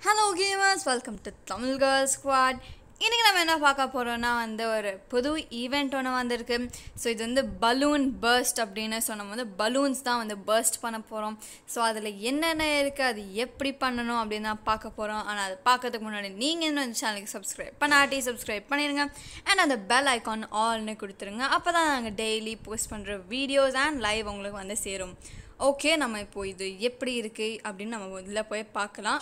hello gamers welcome to Tamil girl squad இன்றைக்கி நம்ம என்ன பார்க்க போகிறோம்னா வந்து ஒரு புது ஈவெண்ட் ஒன்று வந்திருக்கு ஸோ இது வந்து பலூன் பர்ஸ்ட் அப்படின்னு ஸோ நம்ம வந்து பலூன்ஸ் தான் வந்து பர்ஸ்ட் பண்ண போகிறோம் ஸோ அதில் என்னென்ன இருக்குது அது எப்படி பண்ணணும் அப்படின்னு தான் பார்க்க போகிறோம் ஆனால் அது பார்க்கறதுக்கு முன்னாடி நீங்கள் இன்னும் இந்த சேனலுக்கு சப்ஸ்கிரைப் பண்ணாட்டி சப்ஸ்கிரைப் பண்ணிடுங்க அண்ட் அந்த பெல் ஐக்கான் ஆல்னு கொடுத்துருங்க அப்போ தான் நாங்கள் டெய்லி போஸ்ட் பண்ணுற வீடியோஸ் அண்ட் லைவ் உங்களுக்கு வந்து சேரும் ஓகே நம்ம இப்போ இது எப்படி இருக்குது அப்படின்னு நம்ம இதில் போய் பார்க்கலாம்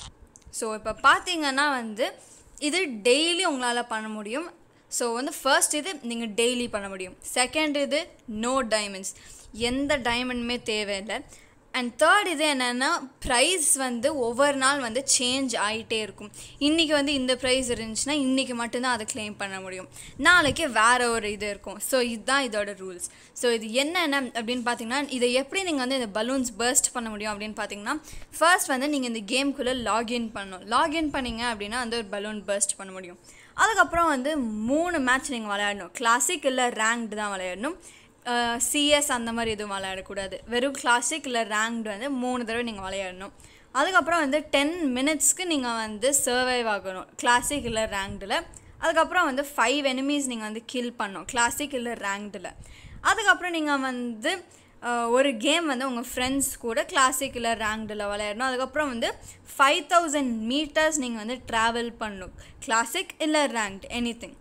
ஸோ இப்போ பார்த்தீங்கன்னா வந்து இது டெய்லி உங்களால் பண்ண முடியும் ஸோ வந்து ஃபர்ஸ்ட் இது நீங்கள் டெய்லி பண்ண முடியும் செகண்ட் இது நோ டைமண்ட்ஸ் எந்த டைமண்டுமே தேவையில்லை அண்ட் தேர்ட் இது என்னென்னா ப்ரைஸ் வந்து ஒவ்வொரு நாள் வந்து சேஞ்ச் ஆகிட்டே இருக்கும் இன்றைக்கி வந்து இந்த ப்ரைஸ் இருந்துச்சுன்னா இன்றைக்கி மட்டும்தான் அதை claim பண்ண முடியும் நாளைக்கு வேறு ஒரு இது இருக்கும் ஸோ இதுதான் இதோட ரூல்ஸ் ஸோ இது என்னென்ன அப்படின்னு பார்த்தீங்கன்னா இதை எப்படி நீங்கள் வந்து இந்த பலூன்ஸ் பர்ஸ்ட் பண்ண முடியும் அப்படின்னு பார்த்தீங்கன்னா ஃபர்ஸ்ட் வந்து நீங்கள் இந்த கேம்குள்ளே லாகின் பண்ணணும் லாகின் பண்ணீங்க அப்படின்னா வந்து ஒரு பலூன் பர்ஸ்ட் பண்ண முடியும் அதுக்கப்புறம் வந்து மூணு மேட்ச் நீங்கள் விளையாடணும் கிளாசிக் இல்லை ரேங்க்டு தான் விளையாடணும் சிஎஸ் அந்த மாதிரி எதுவும் விளையாடக்கூடாது வெறும் கிளாசிக் இல்லை ரேங்க்டு வந்து மூணு தடவை நீங்கள் விளையாடணும் அதுக்கப்புறம் வந்து டென் மினிட்ஸ்க்கு நீங்கள் வந்து சர்வைவ் ஆகணும் கிளாசிக் இல்லை ரேங்க்டில் அதுக்கப்புறம் வந்து ஃபைவ் எனிமீஸ் நீங்கள் வந்து கில் பண்ணணும் கிளாசிக் இல்லை ரேங்க்டில் அதுக்கப்புறம் நீங்கள் வந்து அஹ், ஒரு கேம் வந்து உங்கள் ஃப்ரெண்ட்ஸ் கூட கிளாசிக் இல்லை ரேங்க்டில் விளையாடணும் அதுக்கப்புறம் வந்து ஃபைவ் தௌசண்ட் மீட்டர்ஸ் நீங்கள் வந்து ட்ராவல் பண்ணணும் கிளாசிக் இல்லை ரேங்க்ட் எனி திங்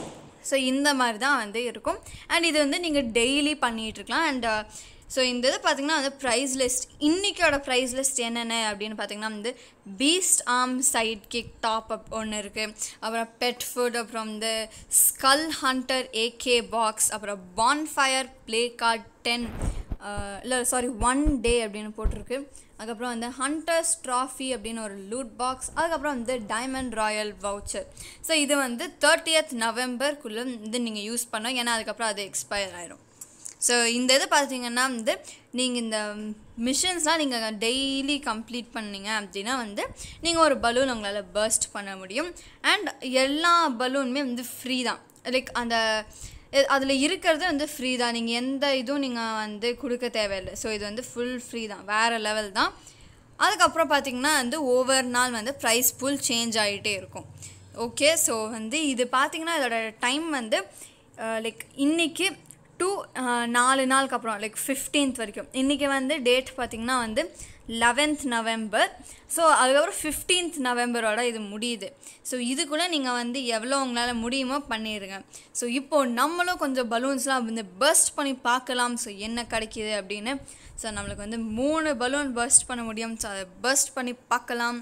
ஸோ இந்த மாதிரி தான் வந்து இருக்கும் அண்ட் இது வந்து நீங்கள் டெய்லி பண்ணிகிட்ருக்கலாம் அண்ட் ஸோ இந்த இது பார்த்திங்கன்னா வந்து ப்ரைஸ் லிஸ்ட் இன்றைக்கோட ப்ரைஸ் லிஸ்ட் என்னென்ன அப்படின்னு பார்த்தீங்கன்னா வந்து beast arm side kick top up ஒன்று இருக்குது அப்புறம் பெட் ஃபுட் அப்புறம் வந்து ஸ்கல் ஹண்டர் ஏகே பாக்ஸ் அப்புறம் பான்ஃபயர் ப்ளே கார்ட் டென் இல்லை சாரி ஒன் டே அப்படின்னு போட்டிருக்கு அதுக்கப்புறம் வந்து ஹண்டர்ஸ் ட்ராஃபி அப்படின்னு ஒரு லூட் பாக்ஸ் அதுக்கப்புறம் வந்து டைமண்ட் ராயல் வவுச்சர் ஸோ இது வந்து தேர்ட்டியத் நவம்பர்க்குள்ளே வந்து நீங்கள் யூஸ் பண்ணோம் ஏன்னா அதுக்கப்புறம் அது எக்ஸ்பயர் ஆயிரும் ஸோ இந்த இது பார்த்தீங்கன்னா வந்து நீங்கள் இந்த மிஷன்ஸ்லாம் நீங்கள் டெய்லி கம்ப்ளீட் பண்ணீங்க அப்படின்னா வந்து நீங்கள் ஒரு பலூன் உங்களால் பர்ஸ்ட் பண்ண முடியும் அண்ட் எல்லா பலூனுமே வந்து ஃப்ரீ தான் லைக் அந்த அதில் இருக்கிறது வந்து ஃப்ரீ தான் நீங்கள் எந்த இதுவும் நீங்கள் வந்து கொடுக்க தேவையில்லை ஸோ இது வந்து ஃபுல் ஃப்ரீ தான் வேறு லெவல் தான் அதுக்கப்புறம் பார்த்தீங்கன்னா வந்து ஒவ்வொரு நாள் வந்து ப்ரைஸ் ஃபுல் சேஞ்ச் ஆகிட்டே இருக்கும் ஓகே ஸோ வந்து இது பார்த்தீங்கன்னா இதோட டைம் வந்து லைக் இன்னைக்கு டூ நாலு நாளுக்கு அப்புறம் லைக் ஃபிஃப்டீன்த் வரைக்கும் இன்றைக்கி வந்து டேட் பார்த்திங்கன்னா வந்து லெவன்த் நவம்பர் ஸோ அதுக்கப்புறம் ஃபிஃப்டீன்த் நவம்பரோட இது முடியுது ஸோ இதுக்குள்ளே நீங்கள் வந்து எவ்வளோ உங்களால் முடியுமோ பண்ணிடுங்க ஸோ இப்போது நம்மளும் கொஞ்சம் பலூன்ஸ்லாம் வந்து பர்ஸ்ட் பண்ணி பார்க்கலாம் ஸோ என்ன கிடைக்கிது அப்படின்னு ஸோ நம்மளுக்கு வந்து மூணு பலூன் பர்ஸ்ட் பண்ண முடியும் ஸோ அதை பர்ஸ்ட் பண்ணி பார்க்கலாம்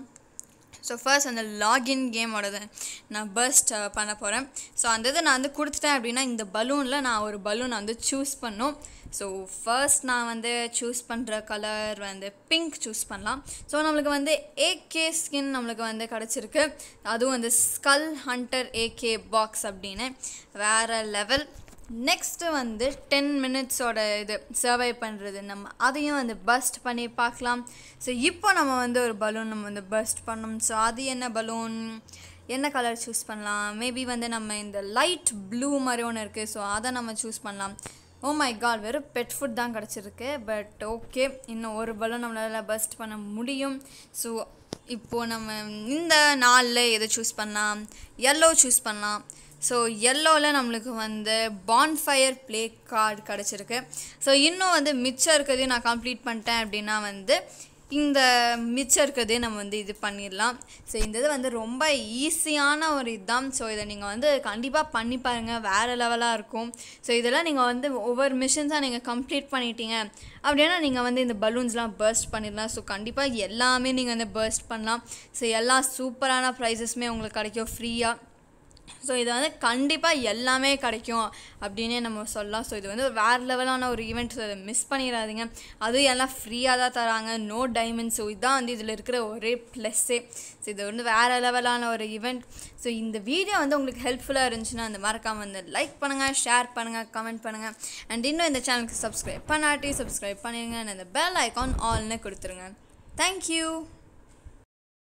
ஸோ ஃபர்ஸ்ட் அந்த லாகின் கேமோடது நான் பர்ஸ்ட் பண்ண போகிறேன் ஸோ அந்த இதை நான் வந்து கொடுத்துட்டேன் அப்படின்னா இந்த பலூனில் நான் ஒரு பலூன் வந்து சூஸ் பண்ணும் ஸோ ஃபர்ஸ்ட் நான் வந்து சூஸ் பண்ணுற கலர் வந்து பிங்க் சூஸ் பண்ணலாம் ஸோ நம்மளுக்கு வந்து ஏகே ஸ்கின் நம்மளுக்கு வந்து கிடச்சிருக்கு அதுவும் வந்து ஸ்கல் ஹண்டர் ஏகே பாக்ஸ் அப்படின்னு வேறு லெவல் நெக்ஸ்ட்டு வந்து டென் மினிட்ஸோட இது சர்வை பண்ணுறது நம்ம அதையும் வந்து பஸ்ட் பண்ணி பார்க்கலாம் ஸோ இப்போ நம்ம வந்து ஒரு பலூன் நம்ம வந்து பஸ்ட் பண்ணோம் ஸோ அது என்ன பலூன் என்ன கலர் சூஸ் பண்ணலாம் மேபி வந்து நம்ம இந்த லைட் ப்ளூ மாதிரி ஒன்று இருக்குது ஸோ அதை நம்ம சூஸ் பண்ணலாம் ஓ மை காட் வெறும் பெட் ஃபுட் தான் கிடச்சிருக்கு பட் ஓகே இன்னும் ஒரு பலூன் நம்மளால் பஸ்ட் பண்ண முடியும் ஸோ இப்போது நம்ம இந்த நாளில் எதை சூஸ் பண்ணலாம் எல்லோ சூஸ் பண்ணலாம் ஸோ எல்லோவில் நம்மளுக்கு வந்து பான்ஃபயர் ப்ளே கார்டு கிடச்சிருக்கு ஸோ இன்னும் வந்து மிச்சம் இருக்கிறதையும் நான் கம்ப்ளீட் பண்ணிட்டேன் அப்படின்னா வந்து இந்த மிச்சம் இருக்கிறதே நம்ம வந்து இது பண்ணிடலாம் ஸோ இந்த இது வந்து ரொம்ப ஈஸியான ஒரு இதுதான் ஸோ இதை நீங்கள் வந்து கண்டிப்பாக பண்ணி பாருங்கள் வேறு லெவலாக இருக்கும் ஸோ இதெல்லாம் நீங்கள் வந்து ஒவ்வொரு மிஷன்ஸாக நீங்கள் கம்ப்ளீட் பண்ணிட்டீங்க அப்படின்னா நீங்கள் வந்து இந்த பலூன்ஸ்லாம் பர்ஸ்ட் பண்ணிடலாம் ஸோ கண்டிப்பாக எல்லாமே நீங்கள் வந்து பர்ஸ்ட் பண்ணலாம் ஸோ எல்லா சூப்பரான ப்ரைஸஸுமே உங்களுக்கு கிடைக்கும் ஃப்ரீயாக ஸோ இது வந்து கண்டிப்பாக எல்லாமே கிடைக்கும் அப்படின்னே நம்ம சொல்லலாம் ஸோ இது வந்து ஒரு வேறு லெவலான ஒரு ஈவெண்ட் ஸோ இதை மிஸ் பண்ணிடாதீங்க அதுவும் எல்லாம் ஃப்ரீயாக தான் தராங்க நோ டைமண்ட் ஸோ இதுதான் வந்து இதில் இருக்கிற ஒரே ப்ளஸ்ஸே ஸோ இது வந்து வேறு லெவலான ஒரு ஈவெண்ட் ஸோ இந்த வீடியோ வந்து உங்களுக்கு ஹெல்ப்ஃபுல்லாக இருந்துச்சுன்னா அந்த மறக்காமல் வந்து லைக் பண்ணுங்கள் ஷேர் பண்ணுங்கள் கமெண்ட் பண்ணுங்கள் அண்ட் இன்னும் இந்த சேனலுக்கு சப்ஸ்கிரைப் பண்ணாட்டி சப்ஸ்கிரைப் பண்ணிடுங்க and அந்த பெல் ஐக்கான் ஆல்னு கொடுத்துருங்க தேங்க்யூ